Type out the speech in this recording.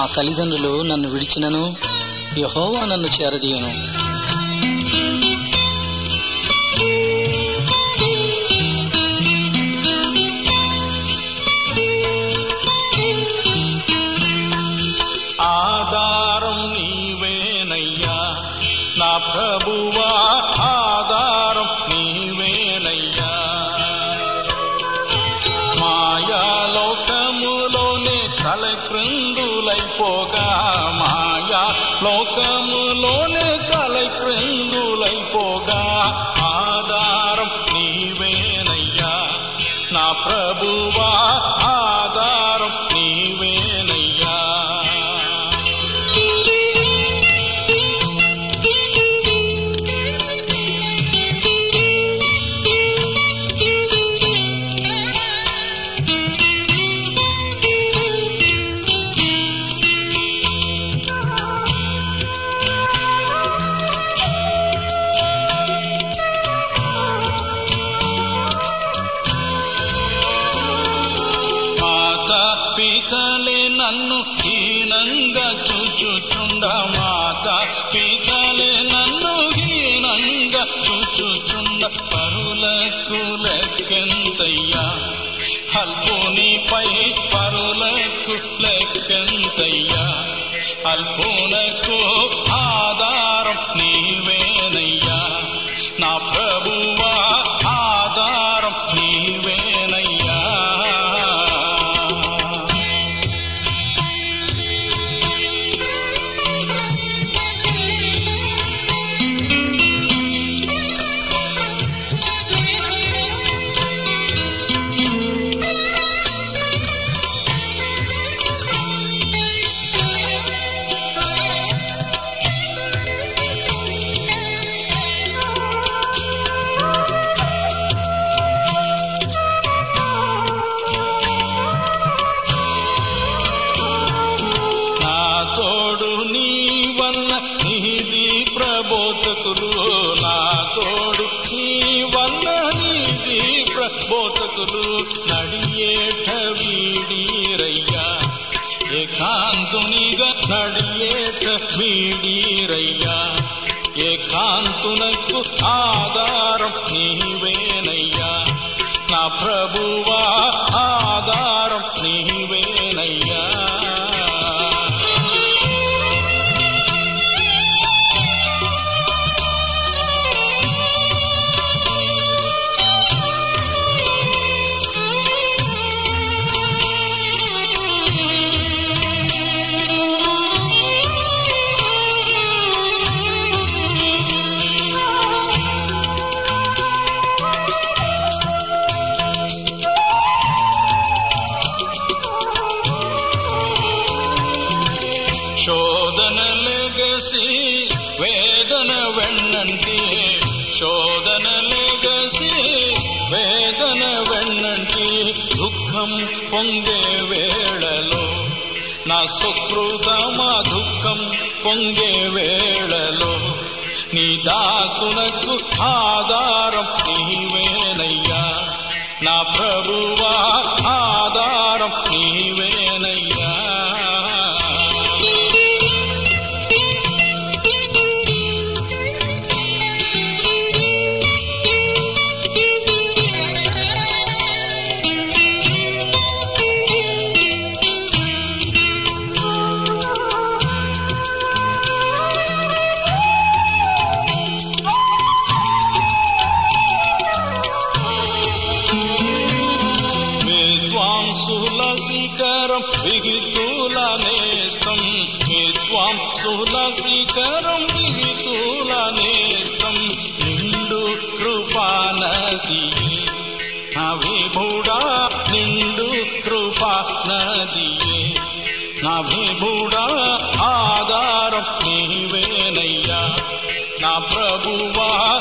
తల్లిదండ్రులు నన్ను విడిచినను యహోవా నన్ను చేరదీయను ఆధారం నీవేనయ్యా నా ప్రభువా ఆధారం నీవేనయ్యా మాయా లోకములోనే తలక్రిందులైపోగా మాయా లోకములోనే తలక్రిందులైపోగా ఆధారం నీవేనయ్యా నా ప్రభువా ఆధారం నీవేనయ్యా మాత పితలే నన్ను హీనంగా చూచుచుండ మాత పితలే నన్ను హీనంగా చూచుచుండ పరులకు లెక్కెంతయ్యా అల్పునిపై పరులకు లెక్కెంతయ్యా అల్పునకు ఆధారం నీవేనయ్యా నా ప్రభువా ఆధారం నీవేనయ్యా నా తోడు నీవన్న నీది ప్రబోధకులు నా తోడు నీవన్న నీది ప్రబోధకులు నడియేట వీడీరయ్యా ఏకాంతునిగా నడియేట వీడీరయ్యా ఏకాంతునకు ఆధారం నీవేనయ్యా నా ప్రభువా ఆధారం నీవేనయ్యా శోధన లెగసి వేదన వెన్నంటి శోధన లెగసి వేదన వెన్నంటి దుఃఖం పొంగే వేళలో నా సుకృతమా దుఃఖం పొంగే వేళలో నీ దాసునకు ఆధారం నీవేనయ్యా నా ప్రభువా ఆధారం నీవేనయ్యా విద్వాంసుల శిఖరం విహితుల నేస్తం విద్వాంసుల శిఖరం విహితుల నేస్తం నిండు కృపానది నా విభుడా నిండు కృపా నదియే నా విభుడా ఆధారం నీవేనయ్యా నా ప్రభువా